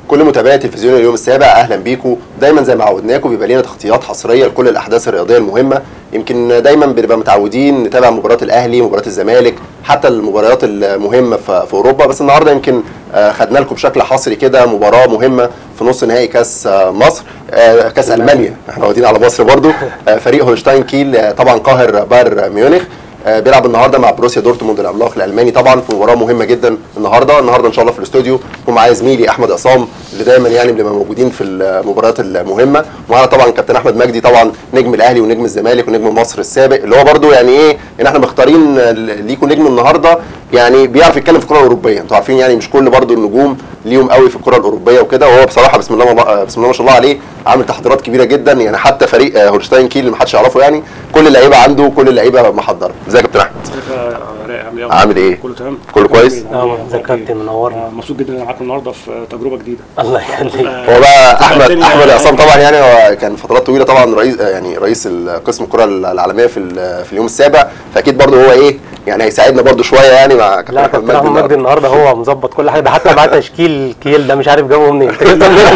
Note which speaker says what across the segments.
Speaker 1: كل متابعي تلفزيون اليوم السابع اهلا بيكم دايما زي ما عودناكم بيبقى لنا تغطيات حصريه لكل الاحداث الرياضيه المهمه يمكن دايما بنبقى متعودين نتابع مباراه الاهلي مباراه الزمالك حتى المباريات المهمه في في اوروبا بس النهارده يمكن آه، خدنا لكم بشكل حصري كده مباراه مهمه في نص نهائي كاس آه، مصر آه، كاس المانيا احنا واخدين على مصر برضو آه، فريق هولشتاين كيل آه، طبعا قاهر بايرن ميونخ آه، بيلعب النهارده مع بروسيا دورتموند العملاق الالماني طبعا في مباراه مهمه جدا النهارده النهارده ان شاء الله في الاستوديو ومعايا زميلي احمد عصام اللي دايما يعني بنبقى موجودين في المباريات المهمه ومعانا طبعا كابتن احمد مجدي طبعا نجم الاهلي ونجم الزمالك ونجم مصر السابق اللي هو برده يعني ايه ان احنا مختارين ليكوا نجم النهارده يعني بيعرف يتكلم في الكره الاوروبيه انتوا عارفين يعني مش كل برده النجوم ليهم قوي في الكره الاوروبيه وكده وهو بصراحه بسم الله ما بسم الله ما شاء الله عليه عامل تحضيرات كبيره جدا يعني حتى فريق آه، هولشتاين كيل اللي ما حدش يعرفه يعني كل اللعيبه عنده كل اللعيبه محضره ازيك يا كابتن احمد
Speaker 2: ازيك يا رايق عامل ايه؟
Speaker 1: عامل ايه؟
Speaker 2: كله تمام؟
Speaker 1: كله كويس؟
Speaker 2: اه
Speaker 3: ازيك يا كابتن منورنا
Speaker 2: آه، مبسوط جدا ان انا معاكم النهارده في تجربه جديده
Speaker 3: الله يخليك
Speaker 1: هو بقى احمد
Speaker 2: الدنيا-
Speaker 1: احمد عصام طبعا يعني هو كان فترات طويله طبعا رئيس يعني رئيس قسم الكره العالميه في ال- في اليوم السابع فاكيد برضه هو ايه يعني هيساعدنا برضه شويه يعني مع كابتن
Speaker 3: لا
Speaker 1: احمد
Speaker 3: كابتن احمد مجدي
Speaker 1: النهاردة.
Speaker 3: النهارده هو مظبط كل حاجه ده حتى معاه تشكيل كيل ده مش عارف جابه منين أنت جبته منين؟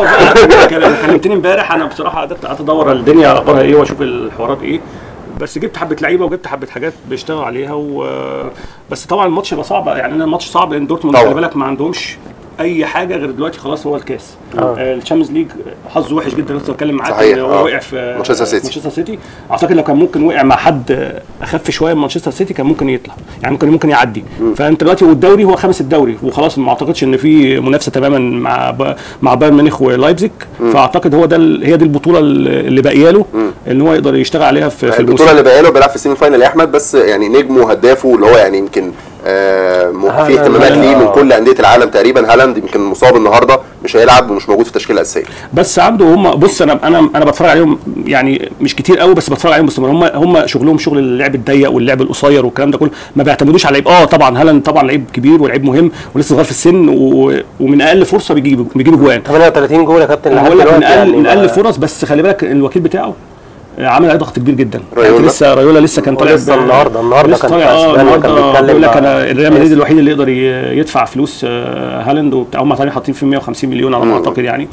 Speaker 2: كلم- كلمتني امبارح انا بصراحه قعدت قعدت ادور الدنيا اخبارها ايه واشوف الحوارات ايه بس جبت حبه لعيبه وجبت حبه حاجات بيشتغلوا عليها و... بس طبعا الماتش يبقى صعب يعني انا الماتش صعب لان دورتموند
Speaker 1: طبعا.
Speaker 2: خلي بالك ما عندهمش اي حاجه غير دلوقتي خلاص هو الكاس
Speaker 3: آه.
Speaker 2: آه الشامبيونز ليج حظه وحش جدا لسه بتكلم معاك
Speaker 1: صحيح،
Speaker 2: إن
Speaker 1: آه.
Speaker 2: هو وقع في
Speaker 1: مانشستر سيتي.
Speaker 2: مانشستر سيتي اعتقد لو كان ممكن وقع مع حد اخف شويه من مانشستر سيتي كان ممكن يطلع يعني ممكن ممكن يعدي فانت دلوقتي والدوري هو خامس الدوري وخلاص ما اعتقدش ان في منافسه تماما مع ب... مع بايرن ميونخ ولايبزيج فاعتقد هو ده ال... هي دي البطوله اللي باقيه له ان هو يقدر يشتغل عليها في, في
Speaker 1: البطوله اللي
Speaker 2: الموسم
Speaker 1: بقى له بيلعب في السيمي فاينال يا احمد بس يعني نجمه وهدافه اللي هو يعني يمكن آه م- في
Speaker 3: هالاند.
Speaker 1: اهتمامات ليه من
Speaker 3: آه.
Speaker 1: كل انديه العالم تقريبا هالاند يمكن مصاب النهارده مش هيلعب ومش موجود في التشكيله الاساسيه
Speaker 2: بس عنده هم بص انا انا انا بتفرج عليهم يعني مش كتير قوي بس بتفرج عليهم باستمرار هم هم شغلهم شغل اللعب الضيق واللعب القصير والكلام ده كله ما بيعتمدوش على لعيب اه طبعا هالاند طبعا لعيب كبير ولعيب مهم ولسه صغير في السن و... ومن اقل فرصه بيجيب بيجيب جوان
Speaker 3: 38 جول يا كابتن
Speaker 2: انا
Speaker 3: لحد
Speaker 2: بقول لك من
Speaker 3: دلوقتي
Speaker 2: اقل
Speaker 3: يعني
Speaker 2: من اقل
Speaker 3: ما-
Speaker 2: فرص بس خلي بالك الوكيل بتاعه عامل عليه ضغط كبير جدا
Speaker 1: رايولا.
Speaker 2: يعني لسه رايولا لسه كان طالع
Speaker 3: ولسه
Speaker 2: ب-
Speaker 3: النهاردة- النهاردة
Speaker 2: لسه
Speaker 3: كان
Speaker 2: طالع
Speaker 3: في
Speaker 2: اه
Speaker 3: أسبانيا كان
Speaker 2: النهارده
Speaker 3: بيتكلم
Speaker 2: بيقول لك
Speaker 3: مع-
Speaker 2: انا الريال مدريد الوحيد اللي يقدر ي- يدفع فلوس آه، هالاند وبتاع هم طالعين حاطين فيه 150 مليون على ما اعتقد يعني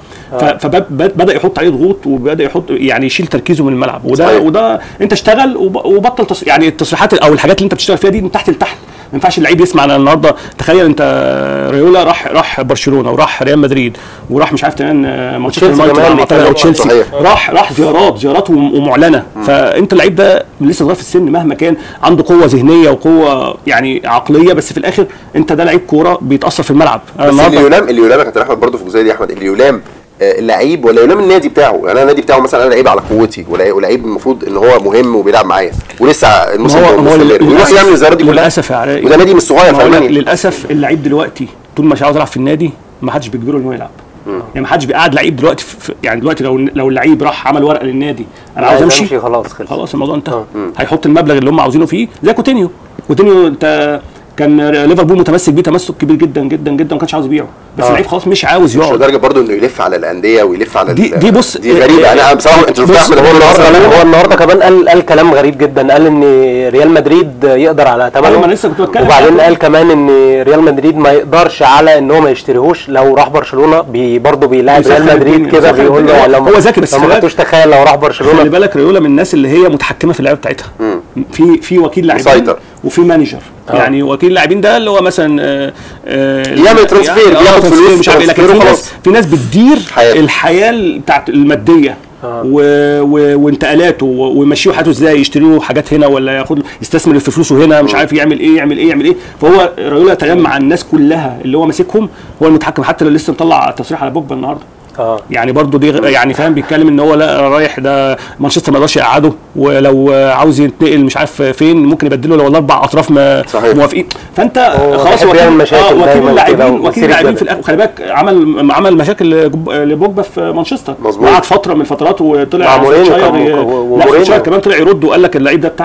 Speaker 2: فبدا يحط عليه ضغوط وبدا يحط يعني يشيل تركيزه من الملعب وده
Speaker 1: صحيح.
Speaker 2: وده انت اشتغل وب- وبطل تص... يعني التصريحات او الحاجات اللي انت بتشتغل فيها دي من تحت لتحت ما ينفعش اللعيب يسمع انا النهارده تخيل انت ريولا راح راح برشلونه وراح ريال مدريد وراح مش عارف كمان آه، مانشستر
Speaker 3: وتشيلسي
Speaker 2: يونايتد
Speaker 3: كمان
Speaker 2: على ما أعتقد، او
Speaker 3: بيتكلموا.
Speaker 2: تشيلسي
Speaker 1: صحيح.
Speaker 2: راح راح زيارات زيارات وم- ومعلنه فانت اللعيب ده لسه صغير في السن مهما كان عنده قوه ذهنيه وقوه يعني عقليه بس في الاخر انت ده لعيب كوره بيتاثر في الملعب أنا
Speaker 1: بس اللي
Speaker 2: النهارده
Speaker 1: يلام اللي يلام يا كابتن احمد برضه في الجزئيه دي يا احمد اللي يلام آه، اللعيب ولا يلام النادي بتاعه يعني انا النادي بتاعه مثلا انا لعيب على قوتي ولا- ولعيب المفروض ان هو مهم وبيلعب معايا ولسه الموسم
Speaker 2: ما هو-
Speaker 1: ده
Speaker 2: ما هو
Speaker 1: مستمر
Speaker 2: لل-
Speaker 1: ويروح
Speaker 2: للأسف-
Speaker 1: يعمل الزيارات دي كلها
Speaker 2: للاسف يا عراقي
Speaker 1: وده نادي مش صغير
Speaker 2: ما
Speaker 1: في
Speaker 2: هو
Speaker 1: المانيا
Speaker 2: للاسف اللعيب دلوقتي طول ما مش عاوز يلعب في النادي ما حدش بيجبره ان هو يلعب يعني ما حدش بيقعد لعيب دلوقتي في في- يعني دلوقتي لو لو اللعيب راح عمل ورقه للنادي انا عاوز
Speaker 3: عايز
Speaker 2: امشي
Speaker 3: خلاص خلص
Speaker 2: خلاص الموضوع انتهى هيحط المبلغ اللي هم عاوزينه فيه زي كوتينيو كوتينيو انت كان ليفربول متمسك بيه تمسك كبير جدا جدا جدا وما كانش عاوز يبيعه بس
Speaker 3: آه.
Speaker 2: اللعيب خلاص مش عاوز
Speaker 1: مش
Speaker 2: يقعد
Speaker 1: لدرجه برضه انه يلف على الانديه ويلف على
Speaker 2: دي-
Speaker 1: ال-
Speaker 2: دي بص-
Speaker 1: دي غريبه يعني انا بصراحه انت شفت
Speaker 2: بص،
Speaker 1: احمد هو
Speaker 2: هو
Speaker 1: النهارده
Speaker 2: النهاردة
Speaker 3: هو النهارده كمان قال قال كلام غريب جدا قال ان ريال مدريد يقدر على
Speaker 2: أيوة، ما
Speaker 3: ثمنه
Speaker 2: أنا لسه كنت بتكلم
Speaker 3: وبعدين
Speaker 2: عنه.
Speaker 3: قال كمان ان ريال مدريد ما يقدرش على ان هو ما يشتريهوش لو راح برشلونه بي برضه بيلاعب ريال
Speaker 2: بيسخن
Speaker 3: مدريد
Speaker 2: الدنيا،
Speaker 3: كده
Speaker 2: بيسخن
Speaker 3: بيقول له
Speaker 2: الدنيا.
Speaker 3: لو
Speaker 2: هو ذكي بس
Speaker 3: لو
Speaker 2: خلي
Speaker 3: ما
Speaker 2: بالك-
Speaker 3: كنتوش تخيل لو راح
Speaker 2: خلي
Speaker 3: برشلونه
Speaker 2: بالك ريولا من الناس اللي هي متحكمه في اللعيبه بتاعتها في في وكيل لاعبين
Speaker 1: مسيطر.
Speaker 2: وفي مانجر يعني وكيل لاعبين ده اللي هو مثلا آه، آه،
Speaker 1: يعمل ترانسفير،
Speaker 2: يعني- آه،
Speaker 1: ياخد
Speaker 2: ترانسفير
Speaker 1: فلوس،
Speaker 2: مش عارف ايه لكن
Speaker 1: ترانسفير
Speaker 2: في
Speaker 1: وخلاص.
Speaker 2: ناس في ناس بتدير
Speaker 1: حياته.
Speaker 2: الحياه بتاعت الماديه و... و... وانتقالاته و- ويمشيه حياته ازاي يشتري له حاجات هنا ولا ياخد له- يستثمر في فلوسه هنا مش عارف يعمل ايه يعمل ايه يعمل ايه فهو ريولا تجمع الناس كلها اللي هو ماسكهم هو المتحكم حتى اللي لسه مطلع تصريح على بوجبا النهارده
Speaker 3: اه
Speaker 2: يعني برضو دي غ- يعني فاهم بيتكلم ان هو لا رايح ده مانشستر ما يقدرش يقعده ولو عاوز ينتقل مش عارف فين ممكن يبدله لو الاربع اطراف ما
Speaker 1: صحيح.
Speaker 2: موافقين فانت
Speaker 3: هو
Speaker 2: خلاص
Speaker 3: بيحب يعمل مشاكل
Speaker 2: وكيل
Speaker 3: دايماً كده
Speaker 2: اللاعبين
Speaker 3: ويثير
Speaker 2: وكيل اللاعبين
Speaker 3: الجدل.
Speaker 2: في الاخر خلي بالك عمل عمل مشاكل لجب- لبوجبا في مانشستر
Speaker 1: مظبوط.
Speaker 2: قعد فتره من الفترات وطلع
Speaker 3: مع مورينيو
Speaker 2: سولشاير
Speaker 3: كان-
Speaker 2: ي- لا
Speaker 3: ومورينيو.
Speaker 2: سولشاير كمان طلع يرد وقال لك اللعيب ده بتاعنا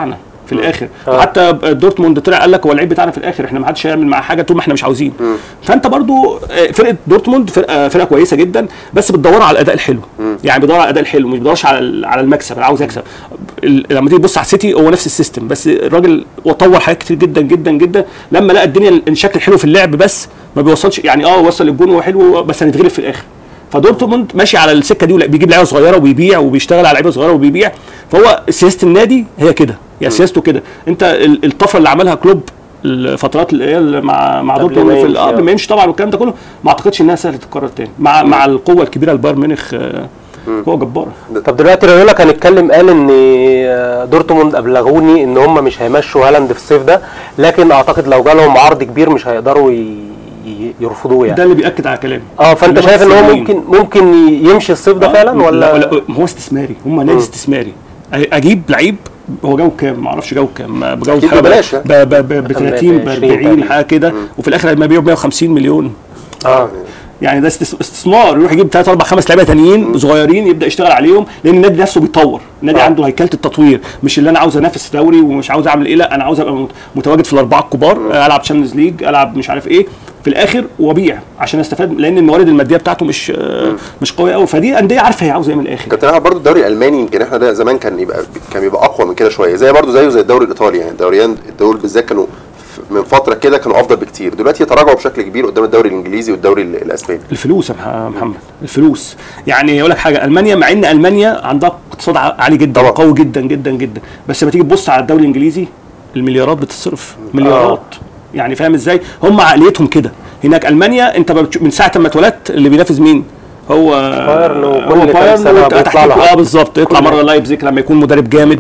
Speaker 2: في الاخر
Speaker 3: آه.
Speaker 2: حتى دورتموند طلع قال لك هو اللعيب بتاعنا في الاخر احنا ما حدش هيعمل معاه حاجه طول ما احنا مش عاوزين فانت برضو آه، فرقه دورتموند فرقه فرقه كويسه جدا بس بتدور على الاداء الحلو يعني بيدور على الاداء الحلو مش بيدورش على ال- على المكسب انا عاوز اكسب ال- لما تيجي تبص على السيتي هو نفس السيستم بس الراجل طور حاجات كتير جدا جدا جدا لما لقى الدنيا الشكل حلو في اللعب بس ما بيوصلش يعني اه وصل الجون وهو حلو بس هنتغلب في الاخر فدورتموند ماشي على السكه دي ولا- بيجيب لعيبه صغيره وبيبيع وبيشتغل على لعيبه صغيره وبيبيع فهو سياسه النادي هي كده يعني سياسته كده انت ال- الطفره اللي عملها كلوب الفترات اللي هي اللي مع مع
Speaker 3: قبل
Speaker 2: دورتموند
Speaker 3: ما
Speaker 2: في ال-
Speaker 3: يمشي،
Speaker 2: آه، قبل
Speaker 3: آه.
Speaker 2: ما يمشي طبعا والكلام ده كله ما اعتقدش انها سهله تتكرر تاني مع مع القوه الكبيره لبايرن ميونخ آه، هو جبار
Speaker 3: طب دلوقتي رايولا كان اتكلم قال ان آه، دورتموند ابلغوني ان هم مش هيمشوا هالاند في الصيف ده لكن اعتقد لو جالهم عرض كبير مش هيقدروا ي- ي- يرفضوه
Speaker 2: ده
Speaker 3: يعني
Speaker 2: اللي بياكد على كلامي
Speaker 3: اه فانت
Speaker 2: إنما
Speaker 3: شايف ان هو
Speaker 2: السنين-
Speaker 3: ممكن ممكن يمشي الصيف ده
Speaker 2: آه،
Speaker 3: فعلا
Speaker 2: لا
Speaker 3: ولا
Speaker 2: ولا هو استثماري هم نادي استثماري أ- اجيب لعيب هو جو كام ما اعرفش جو كام جو
Speaker 1: أكيد
Speaker 2: حاجة
Speaker 1: ببلاش
Speaker 2: ب
Speaker 1: يعني.
Speaker 2: ب ب ب 30 ب
Speaker 3: ب
Speaker 2: 40
Speaker 3: تقريبا.
Speaker 2: حاجه كده وفي الاخر لما يبيعوا ب 150 مليون
Speaker 3: اه
Speaker 2: يعني ده استس- استثمار يروح يجيب ثلاث اربع خمس لعيبه تانيين صغيرين يبدا يشتغل عليهم لان النادي نفسه بيتطور النادي
Speaker 3: آه.
Speaker 2: عنده هيكله التطوير مش اللي انا عاوز انافس في دوري ومش عاوز اعمل ايه لا انا عاوز ابقى مت- متواجد في الاربعه الكبار آه، العب تشامبيونز ليج العب مش عارف ايه في الاخر وابيع عشان استفاد لان الموارد الماديه بتاعته مش آه، مش قويه قوي فدي انديه عارفه هي عاوزه ايه من الاخر
Speaker 1: كابتن احمد برضه الدوري الالماني يمكن احنا ده زمان كان يبقى كان بيبقى اقوى من كده شويه زي برضه زيه زي الدوري الايطالي يعني الدوريان الدول بالذات كانوا ف- من فتره كده كانوا افضل بكتير دلوقتي تراجعوا بشكل كبير قدام الدوري الانجليزي والدوري ال- الاسباني
Speaker 2: الفلوس يا مح- محمد الفلوس يعني اقول لك حاجه المانيا مع ان المانيا عندها اقتصاد ع- عالي جدا
Speaker 1: طبعا.
Speaker 2: قوي جدا جدا جدا بس لما تيجي تبص على الدوري الانجليزي المليارات بتصرف مليارات يعني فاهم ازاي هم عقليتهم كده هناك المانيا انت بتشوف- من ساعه ما اتولدت اللي بينافس مين هو
Speaker 3: بايرن وكل
Speaker 2: هو
Speaker 3: كام
Speaker 2: بايرن
Speaker 3: سنة
Speaker 2: وانت
Speaker 3: بيطلع
Speaker 2: تحت
Speaker 3: له
Speaker 2: اه بالظبط يطلع مره لايبزيج لما يكون مدرب جامد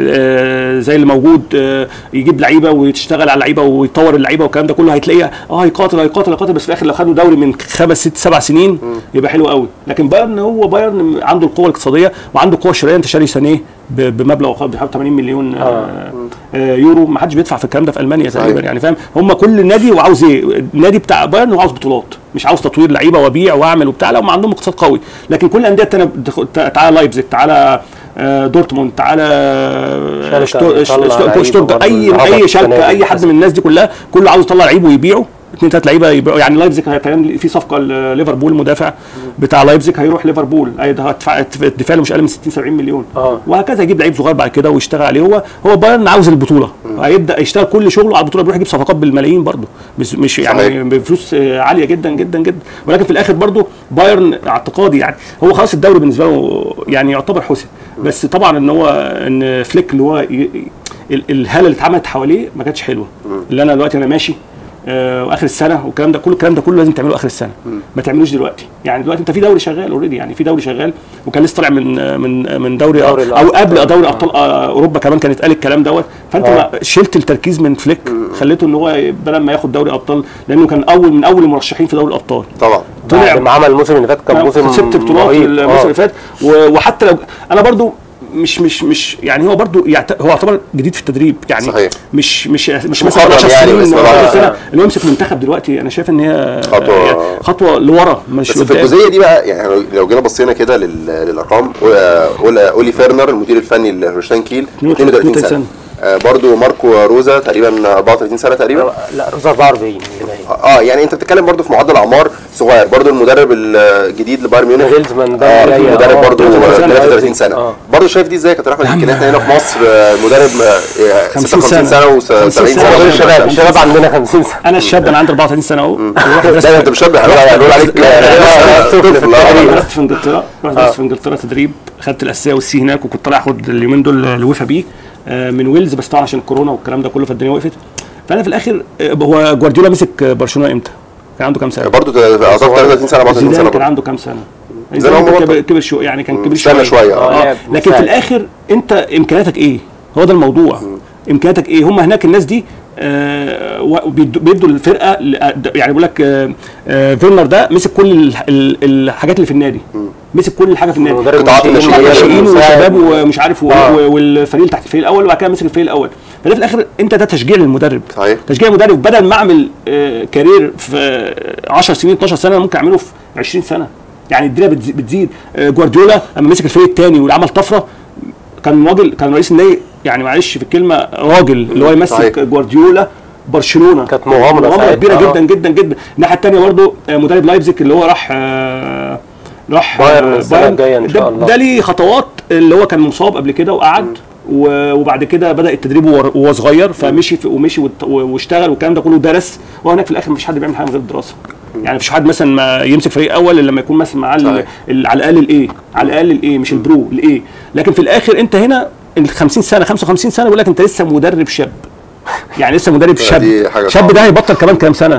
Speaker 2: آه زي اللي موجود آه يجيب لعيبه ويشتغل على اللعيبه ويطور اللعيبه والكلام ده كله هتلاقيه اه هيقاتل هيقاتل هيقاتل بس في الاخر لو خدوا دوري من خمس ست سبع سنين يبقى حلو قوي لكن بايرن هو بايرن عنده القوه الاقتصاديه وعنده القوه الشرائيه انت شاري سانيه ب- بمبلغ بحوالي 80 مليون آه آه يورو ما حدش بيدفع في الكلام ده في المانيا
Speaker 1: صحيح.
Speaker 2: تقريبا يعني فاهم هم كل نادي وعاوز ايه النادي بتاع بايرن هو عاوز بطولات مش عاوز تطوير لعيبه وابيع واعمل وبتاع لا هم عندهم اقتصاد قوي لكن كل الانديه التانيه بتخ- تع- تعالى لايبزيج تعالى آه، دورتموند تعالى
Speaker 3: شالكة
Speaker 2: شتو-
Speaker 3: بيطلع
Speaker 2: شتو-
Speaker 3: لعيبة
Speaker 2: شتوتجارت
Speaker 3: برضه
Speaker 2: اي
Speaker 3: الهبط
Speaker 2: اي
Speaker 3: السنة
Speaker 2: شركه
Speaker 3: دي.
Speaker 2: اي حد من الناس دي كلها كله عاوز يطلع لعيب ويبيعه اثنين ثلاث لعيبه يبيعوا يعني لايبزيج كان في صفقه ليفربول المدافع بتاع لايبزيج هيروح ليفربول هي- هتدفع الدفاع له مش اقل من 60 70 مليون
Speaker 3: آه.
Speaker 2: وهكذا يجيب لعيب صغير بعد كده ويشتغل عليه هو هو بايرن عاوز البطوله هيبدا يشتغل كل شغله على البطوله بيروح يجيب صفقات بالملايين برضه مش مش
Speaker 1: صحيح.
Speaker 2: يعني بفلوس آه، عاليه جدا جدا جدا ولكن في الاخر برضه بايرن اعتقادي يعني هو خلاص الدوري بالنسبه له يعني يعتبر حسن بس طبعا ان هو ان فليك اللي هو ي- ي- ال- الهاله اللي اتعملت حواليه ما كانتش حلوه اللي انا دلوقتي انا ماشي آه، واخر السنه والكلام ده كل الكلام ده كله لازم تعمله اخر السنه ما تعملوش دلوقتي يعني دلوقتي انت في دوري شغال اوريدي يعني في دوري شغال وكان لسه طالع من آه، من من دوري,
Speaker 3: دوري
Speaker 2: او
Speaker 3: الأبطال.
Speaker 2: قبل دوري ابطال آه، اوروبا كمان كان اتقال الكلام دوت فانت
Speaker 3: آه.
Speaker 2: ما شلت التركيز من فليك خليته ان هو بدل ما ياخد دوري ابطال لانه كان اول من اول المرشحين في دوري الابطال
Speaker 1: طبعا
Speaker 3: بعد ما عمل الموسم اللي فات كان موسم
Speaker 2: ست بطولات
Speaker 3: رهيب.
Speaker 2: الموسم
Speaker 3: آه.
Speaker 2: اللي فات و- وحتى لو انا برضو مش مش مش يعني هو برضو يعت... هو يعتبر جديد في التدريب يعني
Speaker 1: صحيح.
Speaker 2: مش مش مش
Speaker 1: مش
Speaker 2: مثلا
Speaker 1: مخضرم
Speaker 2: 10
Speaker 1: يعني،
Speaker 2: سنين
Speaker 1: بس
Speaker 2: ولا
Speaker 1: هو-
Speaker 2: 10 سنه اللي هو يمسك منتخب دلوقتي انا شايف ان هي
Speaker 1: خطوة-
Speaker 2: يعني خطوه لورا مش
Speaker 1: بس في
Speaker 2: قدام.
Speaker 1: الجزئيه دي بقى يعني لو- لو جينا بصينا كده لل- للارقام أول- اولي فيرنر المدير الفني لهولشتاين كيل 32 سنه
Speaker 2: سنة.
Speaker 1: آه برضو ماركو روزا تقريبا 34 سنه تقريبا
Speaker 3: لا روز 44 اللي باين
Speaker 1: اه يعني انت بتتكلم برضو في معدل اعمار صغير برضو المدرب الجديد لبايرن ميونخ
Speaker 3: نيلزمان ده
Speaker 1: اه
Speaker 3: اللي جاي،
Speaker 1: المدرب
Speaker 3: آه،
Speaker 1: برضو
Speaker 2: 33 سنة.
Speaker 1: 33 سنه
Speaker 3: آه.
Speaker 1: برضو شايف دي ازاي يا كابتن احمد يمكن احنا هنا في مصر آه، مدرب آه،
Speaker 2: 50
Speaker 1: 56 سنه و70
Speaker 2: 50
Speaker 1: سنه
Speaker 2: سنة.
Speaker 3: غير
Speaker 2: غير
Speaker 3: الشباب الشباب عندنا 50 سنه
Speaker 2: انا الشاب انا عندي 34 سنه اهو رحت درست-
Speaker 1: ده انت مش شاب احنا هنقول عليك آه، طفل
Speaker 2: رحت
Speaker 1: آه.
Speaker 2: درست في انجلترا رحت درست في انجلترا تدريب خدت الاساسيه والسي هناك وكنت طالع اخد اليومين دول الويفا بي آه، من ويلز بس طبعا عشان الكورونا والكلام ده كله فالدنيا وقفت فانا في الاخر آه، هو جوارديولا مسك برشلونه امتى؟ كان عنده كام سنه؟
Speaker 1: برضو اعتقد 33 سنه 34
Speaker 2: زيدان
Speaker 1: سنه
Speaker 2: كان
Speaker 1: برضو.
Speaker 2: عنده كام سنه؟
Speaker 1: زيدان
Speaker 2: زيدان
Speaker 1: هو
Speaker 2: كان
Speaker 1: بطل.
Speaker 2: كبر, كبر شو يعني كان كبير
Speaker 1: استنى
Speaker 2: شويه
Speaker 1: شوية، آه.
Speaker 2: آه.
Speaker 3: لعب
Speaker 2: لكن في
Speaker 3: مساعد.
Speaker 2: الاخر انت امكانياتك ايه؟ هو ده الموضوع امكانياتك ايه؟ هم هناك الناس دي آه و- بيدوا بيدوا الفرقه ل- يعني بيقول لك آه آه فيرنر ده مسك كل ال- ال- الحاجات اللي في النادي مسك كل حاجه في النادي
Speaker 3: مدرب
Speaker 1: قطاعات
Speaker 3: ناشئين،
Speaker 1: الناشئين.
Speaker 3: مدرب
Speaker 2: ناشئين
Speaker 3: مساعد.
Speaker 2: وشباب ومش عارف و-
Speaker 3: آه.
Speaker 2: و- والفريق اللي تحت الفريق الاول وبعد كده مسك الفريق الاول فده في الاخر انت ده تشجيع للمدرب
Speaker 1: صحيح.
Speaker 2: تشجيع المدرب بدل ما اعمل آه، كارير في آه، 10 سنين 12 سنه أنا ممكن اعمله في 20 سنه يعني الدنيا بتزي- بتزيد آه، جوارديولا لما مسك الفريق الثاني وعمل طفره كان راجل كان رئيس النادي يعني معلش في الكلمه راجل اللي هو يمسك
Speaker 1: صحيح.
Speaker 2: جوارديولا برشلونه
Speaker 3: كانت مغامرة
Speaker 2: مغامره
Speaker 3: ساعتها،
Speaker 2: كبيره
Speaker 3: آه.
Speaker 2: جدا جدا جدا الناحيه الثانيه برضو آه، مدرب لايبزيج اللي هو راح آه، راح
Speaker 3: بايرن
Speaker 2: آه،
Speaker 3: السنة الجاية إن شاء
Speaker 2: ده-
Speaker 3: الله.
Speaker 2: ده ليه خطوات اللي هو كان مصاب قبل كده وقعد و- وبعد كده بدا التدريب وهو وهو صغير فمشي في ومشي وت- واشتغل والكلام ده كله درس وهناك في الاخر مفيش حد بيعمل حاجه من غير الدراسه يعني مفيش حد مثلا ما يمسك فريق اول الا لما يكون مثلا معاه ال-
Speaker 1: صحيح.
Speaker 2: ال- على الاقل الايه على الاقل الايه مش البرو الايه لكن في الاخر انت هنا ال 50 سنه 55 سنه بيقول لك انت لسه مدرب شاب يعني لسه مدرب شاب
Speaker 1: دي حاجة
Speaker 2: شاب
Speaker 1: صعبة.
Speaker 2: ده هيبطل كمان كام سنه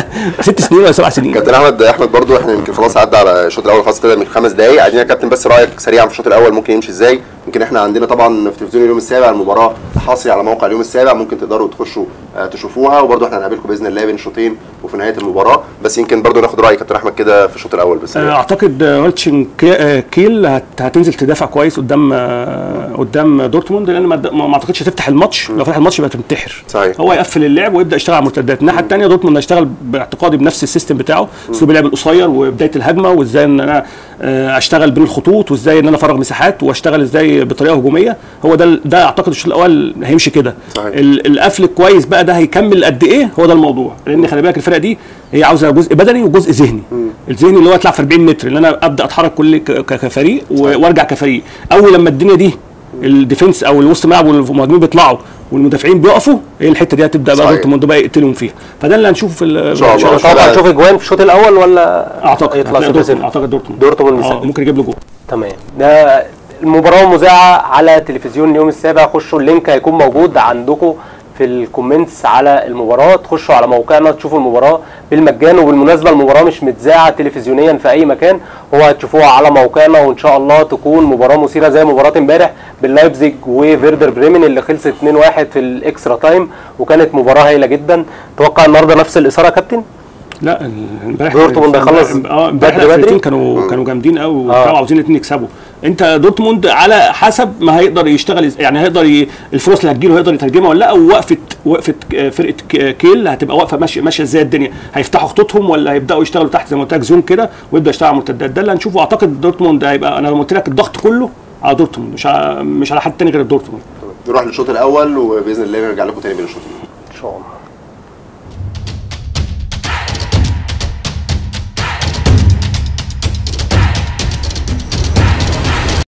Speaker 2: ست سنين ولا سبع سنين
Speaker 1: كابتن احمد احمد برضو احنا يمكن خلاص عدى على الشوط الاول خلاص كده من خمس دقائق عايزين يا كابتن بس رايك سريعا في الشوط الاول ممكن يمشي ازاي يمكن احنا عندنا طبعا في تلفزيون اليوم السابع المباراه حصري على موقع اليوم السابع ممكن تقدروا تخشوا آه، تشوفوها وبرضو احنا هنقابلكم باذن الله بين الشوطين وفي نهايه المباراه بس يمكن برضو ناخد راي كابتن احمد كده في الشوط الاول بس
Speaker 2: اعتقد هولتشن كيل هت- هتنزل تدافع كويس قدام آه، قدام دورتموند لان ما ما ما اعتقدش هتفتح الماتش لو فتح الماتش يبقى تنتحر
Speaker 1: صحيح.
Speaker 2: هو يقفل اللعب ويبدا يشتغل على المرتدات الناحيه الثانيه دورتموند هيشتغل باعتقادي بنفس السيستم بتاعه اسلوب اللعب القصير وبدايه الهجمه وازاي ان انا آه، اشتغل بين الخطوط وازاي ان انا افرغ مساحات واشتغل ازاي بطريقه هجوميه هو ده ده اعتقد الشوط الاول هيمشي كده
Speaker 1: صحيح.
Speaker 2: ال- القفل الكويس بقى ده هيكمل قد ايه هو ده الموضوع لان خلي بالك الفرقه دي هي عاوزه جزء بدني وجزء ذهني الذهني اللي هو تلعب في 40 متر اللي انا ابدا اتحرك كل ك- ك- كفريق و- وارجع كفريق اول لما الدنيا دي الديفنس او الوسط ملعب والمهاجمين بيطلعوا والمدافعين بيقفوا هي الحته دي هتبدا بقى
Speaker 1: صحيح.
Speaker 2: دورتموند بقى يقتلهم فيها فده اللي هنشوفه في ان
Speaker 1: شاء الله.
Speaker 3: طبعا هنشوف اجوان في الشوط الاول ولا
Speaker 2: اعتقد
Speaker 3: هيطلع
Speaker 2: هتلاقي
Speaker 3: 0-0
Speaker 2: دورتموند اعتقد دورتموند
Speaker 3: دورتموند
Speaker 2: اه
Speaker 3: مسجل.
Speaker 2: ممكن يجيب له جول
Speaker 3: تمام ده المباراة مذاعة على تلفزيون اليوم السابع خشوا اللينك هيكون موجود عندكم في الكومنتس على المباراة تخشوا على موقعنا تشوفوا المباراة بالمجان وبالمناسبة المباراة مش متذاعة تلفزيونيا في أي مكان هو هتشوفوها على موقعنا وإن شاء الله تكون مباراة مثيرة زي مباراة امبارح باللايبزيج وفيردر بريمن اللي خلصت 2-1 في الإكسترا تايم وكانت مباراة هايلة جدا توقع النهارده نفس الإثارة يا كابتن؟
Speaker 2: لا ال- امبارح
Speaker 3: دورتموند هيخلص
Speaker 2: اه امبارح
Speaker 3: بدري بدري؟
Speaker 2: الفرقتين كانوا كانوا جامدين قوي وبتاع عاوزين الاثنين يكسبوا انت دورتموند على حسب ما هيقدر يشتغل إز- يعني هيقدر ي... الفرص اللي هتجيله هيقدر يترجمها ولا لا ووقفه وقفه ك- فرقه ك- كيل هتبقى واقفه ماشيه ماشيه ازاي الدنيا هيفتحوا خطوطهم ولا هيبداوا يشتغلوا تحت زي ما قلت لك زون كده ويبدا يشتغل على المرتدات ده اللي هنشوفه اعتقد دورتموند هيبقى انا لما قلت لك الضغط كله على دورتموند مش على مش على حد تاني غير دورتموند
Speaker 1: نروح للشوط الاول وباذن الله نرجع لكم تاني بين الشوطين
Speaker 3: إن شاء الله